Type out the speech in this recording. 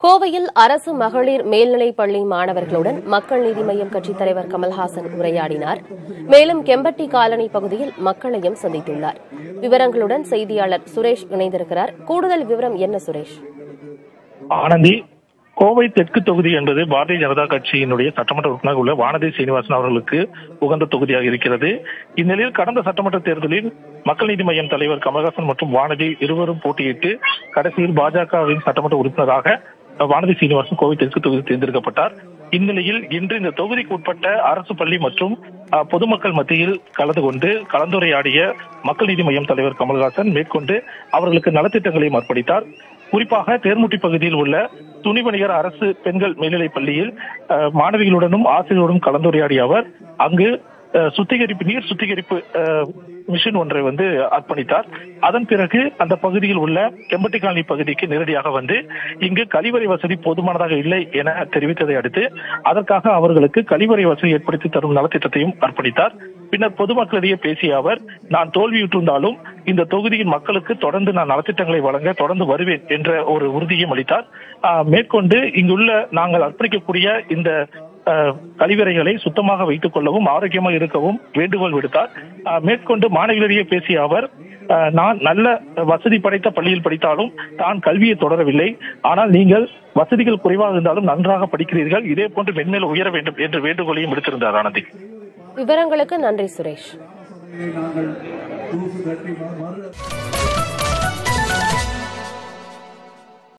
கோவையில் அரசு மகளிர் மேல்நிலைப் பள்ளி மாணவர்களுடன் மக்கள் நீதி மய்யம் கட்சித் தலைவர் கமல்ஹாசன் உரையாடினார் மேலும் கெம்பட்டி காலனி பகுதியில் மக்களையும் சந்தித்துள்ளார் விவரங்களுடன் செய்தியாளர் சுரேஷ் இணைந்திருக்கிறார் கூடுதல் விவரம் என்ன சுரேஷ் ஆனந்தி கோவை தெற்கு தொகுதி என்பது பாரதிய ஜனதா கட்சியினுடைய சட்டமன்ற உறுப்பினர் உள்ள வானதி சீனிவாசன் அவர்களுக்கு உகந்த தொகுதியாக இருக்கிறது இந்நிலையில் கடந்த சட்டமன்ற தேர்தலில் மக்கள் நீதி மய்யம் தலைவர் கமல்ஹாசன் மற்றும் வானதி இருவரும் போட்டியிட்டு கடைசியில் பாஜகவின் சட்டமன்ற உறுப்பினராக வானதி சீனிவாசன் கோவை தெற்கு தொகுதி தேர்ந்தெடுக்கப்பட்டார் இந்நிலையில் இன்று இந்த தொகுதிக்கு உட்பட்ட அரசு பள்ளி மற்றும் அஹ், பொதுமக்கள் மத்தியில் கலந்து கொண்டு கலந்துரையாடிய மக்கள் நீதி மய்யம் தலைவர் கமல்ஹாசன் மேற்கொண்டு அவர்களுக்கு நலத்திட்டங்களையும் அர்ப்பணித்தார் குறிப்பாக தேர்முட்டி பகுதியில் உள்ள துணிவணிகர் அரசு பெண்கள் மேல்நிலைப் பள்ளியில் அஹ், மாணவிகளுடனும் ஆசிரியருடனும் கலந்துரையாடிய அவர் அங்கு அஹ், சுத்திகரிப்பு நீர் சுத்திகரிப்பு அஹ், மிஷின் ஒன்றை வந்து அர்ப்பணித்தார் அதன் பிறகு அந்த பகுதியில் உள்ள கெம்பட்டி காலனி பகுதிக்கு நேரடியாக வந்து இங்கு கழிவறை வசதி போதுமானதாக இல்லை என தெரிவித்ததை அடுத்து அதற்காக அவர்களுக்கு கழிவறை வசதி ஏற்படுத்தி தரும் நலத்திட்டத்தையும் அர்ப்பணித்தார் பின்னர் பொதுமக்களிடையே பேசிய அவர் நான் தோல்வியுற்றிருந்தாலும் இந்த தொகுதியின் மக்களுக்கு தொடர்ந்து நான் நலத்திட்டங்களை வழங்க தொடர்ந்து வருவேன் என்ற ஒரு உறுதியும் அளித்தார் ஆஹ் மேற்கொண்டு இங்குள்ள நாங்கள் அர்ப்பணிக்கக்கூடிய இந்த ஆஹ், கழிவறைகளை சுத்தமாக வைத்துக் கொள்ளவும் ஆரோக்கியமாக இருக்கவும் வேண்டுகோள் விடுத்தார் ஆஹ், மேற்கொண்டு மாணவிகளிடையே பேசிய அவர் ஆஹ், நான் நல்ல வசதி படைத்த பள்ளியில் படித்தாலும் தான் கல்வியை தொடரவில்லை ஆனால் நீங்கள் வசதிகள் குறைவாக இருந்தாலும் நன்றாக படிக்கிறீர்கள் இதே போன்று மென்மேலும் உயர வேண்டும் என்ற வேண்டுகோளையும் விடுத்திருந்தார் ஆனந்தி விவரங்களுக்கு நன்றி சுரேஷ் நாங்கள் தூசு தட்டி மறு